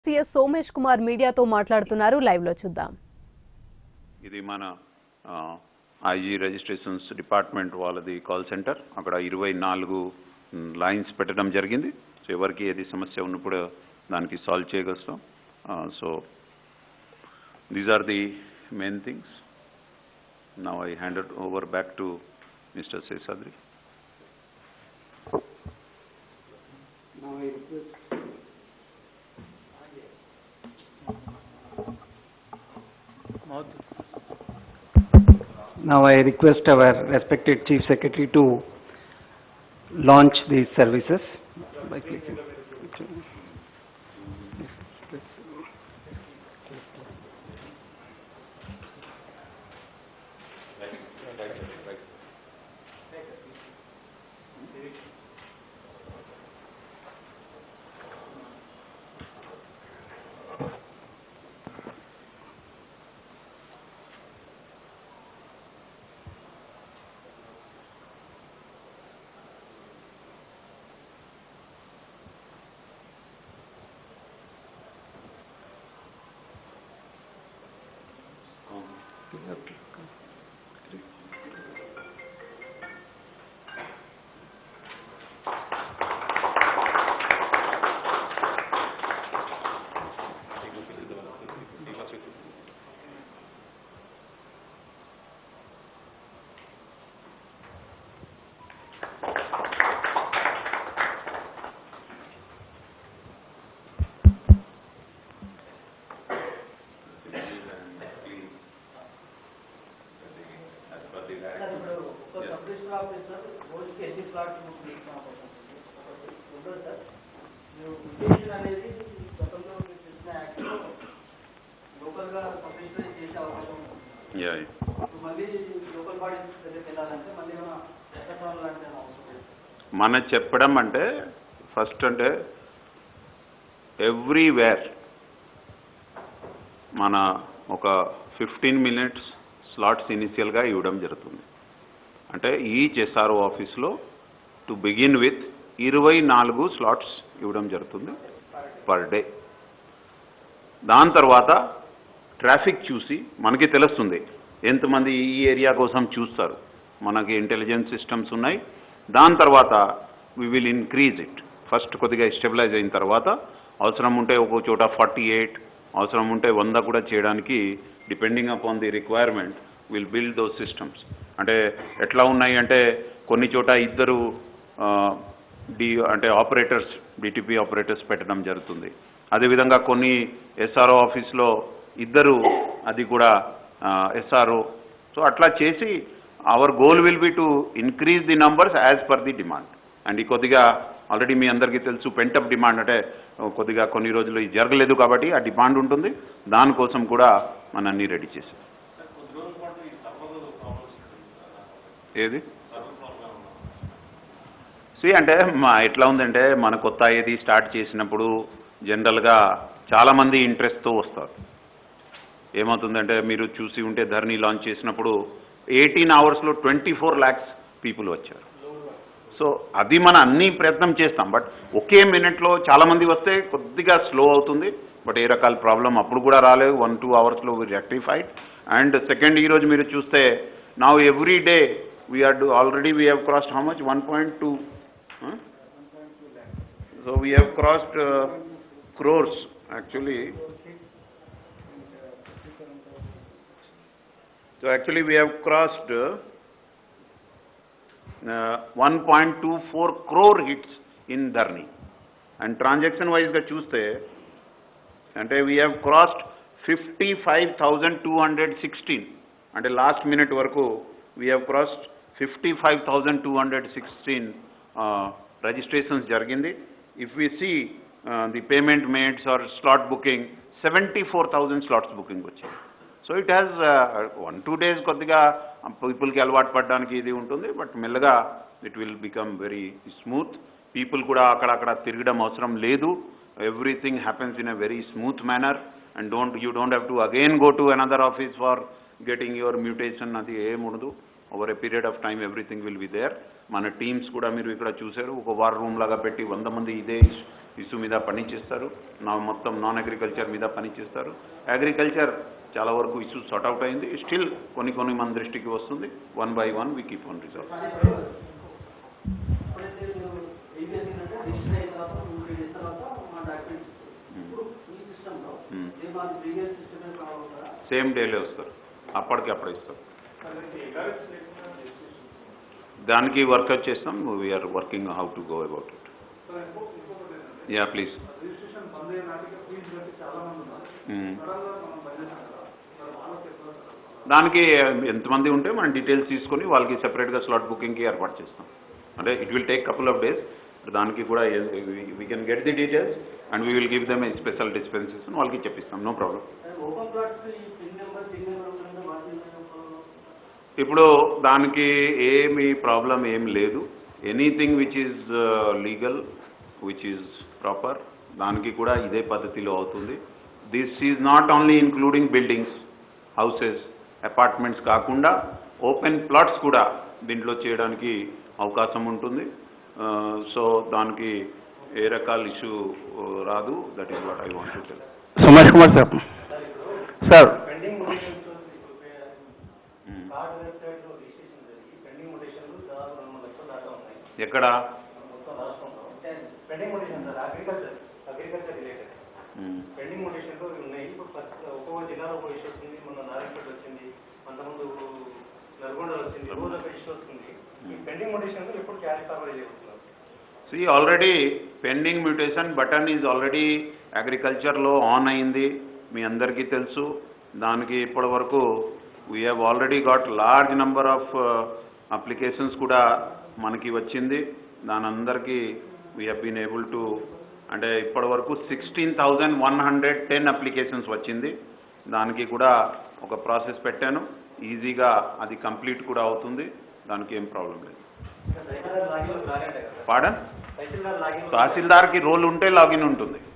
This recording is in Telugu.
సిఎస్ సోమేష్ కుమార్ మీడియాతో మాట్లాడుతున్నారు లైవ్ లో చూద్దాం ఇది మన ఐజీ రిజిస్ట్రేషన్స్ డిపార్ట్మెంట్ వాళ్ళది కాల్ సెంటర్ అక్కడ ఇరవై నాలుగు లైన్స్ పెట్టడం జరిగింది సో ఎవరికి ఏది సమస్య ఉన్నప్పుడు దానికి సాల్వ్ చేయగలుగుతాం so these are the main things now I hand over back to mister Seshadri Now I request. Now I request our respected Chief Secretary to launch these services by clicking. Sir ఇప్పుడు ఒక సబ్ రిజిస్టర్ ఆఫీసర్ రోజుకి ఎన్ని ప్లాట్స్ బుక్ చేసుకోవాలి ఉండదు సార్ మీరు ఉద్దేశం అనేది గతంలో మీరు చేసిన యాక్ట్లో లోకల్గా సబ్ రిజిస్టర్ చేసే అవకాశం ఉంది యా ఇప్పుడు మళ్ళీ లోకల్ బాడీస్ దగ్గరికి వెళ్ళాలంటే మళ్ళీ ఏమైనా ఎక్కడ లాంటి అవసరం లేదు మన చెప్పడం అంటే ఫస్ట్ అంటే ఎవ్రీవేర్ మన ఒక ఫిఫ్టీన్ మినిట్స్ స్లాట్స్ ఇనిషియల్గా ఇవ్వడం జరుగుతుంది అంటే ఈచ్ ఎస్ఆర్ఓ ఆఫీస్లో టు బిగిన్ విత్ ఇరవై నాలుగు స్లాట్స్ ఇవ్వడం జరుగుతుంది పర్ డే దాని తర్వాత ట్రాఫిక్ చూసి మనకి తెలుస్తుంది ఎంతమంది ఈ ఏరియా కోసం చూస్తారు మనకి ఇంటెలిజెన్స్ సిస్టమ్స్ ఉన్నాయి దాని తర్వాత we will increase it first కొద్దిగా స్టెబిలైజ్ అయిన తర్వాత అవసరం ఉంటే ఒక్కో చోట ఫార్టీ ఎయిట్ అవసరం ఉంటే వంద కూడా చేయడానికి depending upon the requirement will build those systems అంటే ఎట్లా ఉన్నాయి అంటే కొన్ని చోట ఇద్దరు ఆ, డి అంటే ఆపరేటర్స్ డిటిపి ఆపరేటర్స్ పెట్టడం జరుగుతుంది అదేవిధంగా కొన్ని ఎస్ఆర్ఓ ఆఫీస్లో ఇద్దరు అది కూడా ఎస్ఆర్ఓ సో అట్లా చేసి our goal will be to increase the numbers as per the demand and ఈ కొద్దిగా ఆల్రెడీ మీ అందరికీ తెలుసు పెంటప్ డిమాండ్ అంటే ఆ, కొద్దిగా కొన్ని రోజులు ఇది జరగలేదు కాబట్టి ఆ డిమాండ్ ఉంటుంది దానికోసం కూడా మన అన్ని రెడీ చేసాం ఏది సి అంటే మా ఎట్లా ఉందంటే మన కొత్త ఏది స్టార్ట్ చేసినప్పుడు జనరల్గా చాలామంది ఇంట్రెస్ట్తో వస్తారు ఏమవుతుందంటే మీరు చూసి ఉంటే ధర్నీ లాంచ్ చేసినప్పుడు ఎయిటీన్ అవర్స్లో ట్వంటీ ఫోర్ ల్యాక్స్ పీపుల్ వచ్చారు సో అది మన అన్ని ప్రయత్నం చేస్తాం బట్ ఒకే మినిట్లో చాలామంది వస్తే కొద్దిగా స్లో అవుతుంది బట్ ఏ రకాల ప్రాబ్లం అప్పుడు కూడా రాలేదు వన్ టూ అవర్స్లో వి రెక్టిఫైడ్ అండ్ సెకండ్ ఈరోజు మీరు చూస్తే నా every day we're do already we have crossed how much one point two so we have crossed crores actually So actually, we have crossed uh, uh, 1.24 crore hits in Dharni. And transaction wise గా చూస్తే అంటే we have crossed fifty five thousand two hundred sixteen అంటే లాస్ట్ మినిట్ వరకు we have crossed fifty five thousand two hundred sixteen registrations జరిగింది if we see the payment modes or slot booking seventy four thousand slots booking వచ్చాయి so it has one two days కొద్దిగా పీపుల్కి అలవాటు పడడానికి ఇది ఉంటుంది బట్ మెల్లగా it will become very smooth people కూడా అక్కడక్కడ తిరగడం అవసరం లేదు everything happens in a very smooth manner and don't you don't have to again go to another office for getting your mutation అది ఏం ఉండదు over a period of time everything will be there మన టీమ్స్ కూడా మీరు ఇక్కడ చూశారు ఒక వార్ రూమ్ లాగా పెట్టి వంద మంది ఇదే ఇష్యూ మీద పని చేస్తారు నా మొత్తం నాన్ అగ్రికల్చర్ మీద పని చేస్తారు అగ్రికల్చర్ చాలా వరకు ఇష్యూ సార్ట్ అవుట్ అయింది స్టిల్ కొన్ని కొన్ని మన దృష్టికి వస్తుంది one by one we keep one resolve ఎప్పుడైతే మీరు ఏం చేసిందంటే రిజిస్టర్ అయిన తర్వాత టూ త్రీ డేస్ తర్వాత మా డాక్యుమెంట్స్ ఇప్పుడు ఈ సిస్టంలో Hmm. ఏ మాది ప్రీవియస్ సిస్టమే కావాలంటారా సేమ్ డేలే వస్తారు అప్పటికి అప్పుడే ఇస్తాం దానికి వర్కౌట్ చేస్తాం we're working how to go about it yeah please దానికి ఎంతమంది ఉంటే మనం డీటెయిల్స్ తీసుకొని వాళ్ళకి సెపరేట్గా స్లాట్ బుకింగ్కి ఏర్పాటు చేస్తాం అంటే it will take couple of days దానికి కూడా we can get the details and we will give them a special dispensation వాళ్ళకి చెప్పిస్తాం నో ప్రాబ్లం ఓపెన్ ప్లాట్స్ ఈ పిన్ నెంబర్ పిన్ నెంబర్ ఉంటుందా వాటి ఇప్పుడు దానికి ఏమి ప్రాబ్లం ఏం లేదు anything which is legal which is proper దానికి కూడా ఇదే పద్ధతిలో అవుతుంది this is not only including buildings houses apartments కాకుండా ఓపెన్ ప్లాట్స్ కూడా దీంట్లో చేయడానికి అవకాశం ఉంటుంది సో దానికి ఏ రకాల ఇష్యూ రాదు that is what I want to tell Sumesh Kumar sir sir pending mutations card website లో రిజిస్ట్రేషన్ జరిగి పెండింగ్ మొటేషన్లు దాదాపు రెండు మూడు లక్షల దాకా ఉన్నాయి ఎక్కడ మొత్తం రాష్ట్రంలో pending mutation sir agriculture agriculture related pending మొటేషన్లు ఉన్నాయి ఇప్పుడు ప్రతి ఒక్కొక్క జిల్లాలో ఒక ఇష్యూ వస్తుంది మొన్న నారాయణపేట వచ్చింది అంతకుముందు నల్గొండ వచ్చింది రోజు ఒక ఇష్యూ వస్తుంది ఈ పెండింగ్ మొటేషన్లు ఎప్పుడు క్యారీ ఫార్వర్డ్ చేయబడుతున్నారు see already pending mutation button is already అగ్రికల్చర్లో ఆన్ అయింది మీ అందరికీ తెలుసు దానికి ఇప్పటి వరకు we have already got large number of applications కూడా మనకి వచ్చింది దాని అందరికీ we have been able to అంటే ఇప్పటి వరకు sixteen thousand one hundred ten applications వచ్చింది దానికి కూడా ఒక ప్రాసెస్ పెట్టాను ఈజీగా అది కంప్లీట్ కూడా అవుతుంది దానికి ఏం ప్రాబ్లం లేదు తహసీల్దార్ లాగిన్ లాగండి కదా పాడన్ తహసీల్దార్ లాగిన్ తహసీల్దార్కి రోల్ ఉంటే లాగిన్ ఉంటుంది